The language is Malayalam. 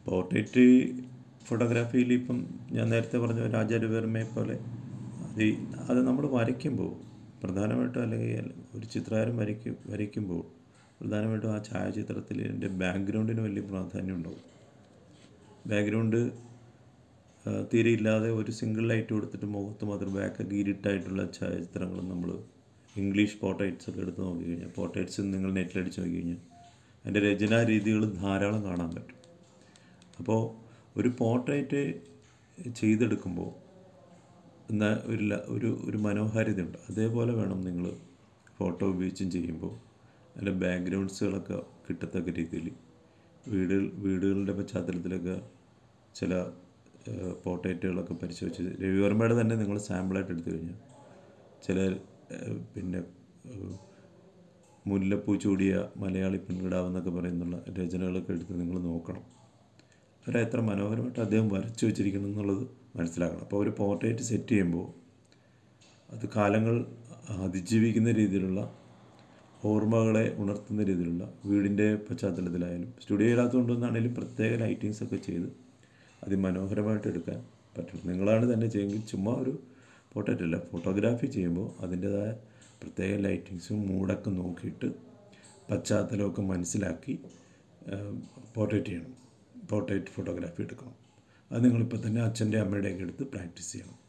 പോർട്രേറ്റ് ഫോട്ടോഗ്രാഫിയിൽ ഇപ്പം ഞാൻ നേരത്തെ പറഞ്ഞ രാജാരവിവർമ്മയെ പോലെ അത് ഈ- അത് നമ്മൾ വരയ്ക്കുമ്പോൾ പ്രധാനമായിട്ടും അല്ലെങ്കിൽ ഒരു ചിത്രകാരൻ വരയ്ക്കും വരയ്ക്കുമ്പോൾ പ്രധാനമായിട്ടും ആ ഛായാചിത്രത്തിൽ എൻ്റെ ബാക്ക്ഗ്രൗണ്ടിന് വലിയ പ്രാധാന്യം ഉണ്ടാവും ബാക്ക്ഗ്രൗണ്ട് തീരെ ഇല്ലാതെ ഒരു സിംഗിൾ ലൈറ്റ് കൊടുത്തിട്ട് മുഖത്ത് മാത്രം ബാക്കൊക്കെ ഇരുട്ടായിട്ടുള്ള ഛായാചിത്രങ്ങളും നമ്മൾ ഇംഗ്ലീഷ് പോർട്രേറ്റ്സ് ഒക്കെ എടുത്ത് നോക്കി കഴിഞ്ഞാൽ പോർട്രേറ്റ്സ് നിങ്ങൾ നെറ്റിലടിച്ച് നോക്കി കഴിഞ്ഞാൽ അതിൻ്റെ രചനാ രീതികൾ ധാരാളം കാണാൻ പറ്റും അപ്പോൾ ഒരു പോർട്രേറ്റ് ചെയ്തെടുക്കുമ്പോൾ എന്നാ ഒരു ല- ഒരു ഒരു മനോഹാരിതയുണ്ട് അതേപോലെ വേണം നിങ്ങൾ ഫോട്ടോ ഉപയോഗിച്ചും ചെയ്യുമ്പോൾ അതിൻ്റെ ബാക്ക്ഗ്രൗണ്ട്സുകളൊക്കെ കിട്ടത്തക്ക രീതിയിൽ വീട് വീടുകളുടെ പശ്ചാത്തലത്തിലൊക്കെ ചില പോർട്രേറ്റുകളൊക്കെ പരിശോധിച്ച് രവിവർമ്മയുടെ തന്നെ നിങ്ങൾ സാമ്പിളായിട്ട് എടുത്തു കഴിഞ്ഞാൽ ചില ഏഹ്, പിന്നെ ഏഹ്, മുല്ലപ്പൂ ചൂടിയ മലയാളി പെൺകിടാവെന്നൊക്കെ പറയുന്നുള്ള രചനകളൊക്കെ എടുത്ത് നിങ്ങൾ നോക്കണം അവരെ എത്ര മനോഹരമായിട്ട് അദ്ദേഹം വരച്ചു വെച്ചിരിക്കണം എന്നുള്ളത് മനസ്സിലാക്കണം അപ്പോൾ ഒരു പോർട്രേറ്റ് സെറ്റ് ചെയ്യുമ്പോൾ അത് കാലങ്ങൾ അതിജീവിക്കുന്ന രീതിയിലുള്ള ഓർമ്മകളെ ഉണർത്തുന്ന രീതിയിലുള്ള വീടിൻ്റെ പശ്ചാത്തലത്തിലായാലും സ്റ്റുഡിയോയിലാത്തതുകൊണ്ടെന്നാണെങ്കിലും പ്രത്യേക ലൈറ്റിങ്സ് ഒക്കെ ചെയ്ത് അതിമനോഹരമായിട്ട് എടുക്കാൻ പറ്റണം നിങ്ങളാണ് തന്നെ ചെയ്യുമെങ്കിൽ ചുമ്മാ ഒരു പോർട്രേറ്റ് അല്ല ഫോട്ടോഗ്രാഫി ചെയ്യുമ്പോൾ അതിൻ്റെതായ പ്രത്യേക ലൈറ്റിങ്സും മൂടൊക്കെ നോക്കിയിട്ട് പശ്ചാത്തലമൊക്കെ മനസ്സിലാക്കി പോർട്രേറ്റ് ചെയ്യണം പോർട്രേറ്റ് ഫോട്ടോഗ്രാഫി എടുക്കണം അത് നിങ്ങളിപ്പോൾ തന്നെ അച്ഛൻ്റെ അമ്മയുടെയൊക്കെ എടുത്ത് പ്രാക്ടീസ് ചെയ്യണം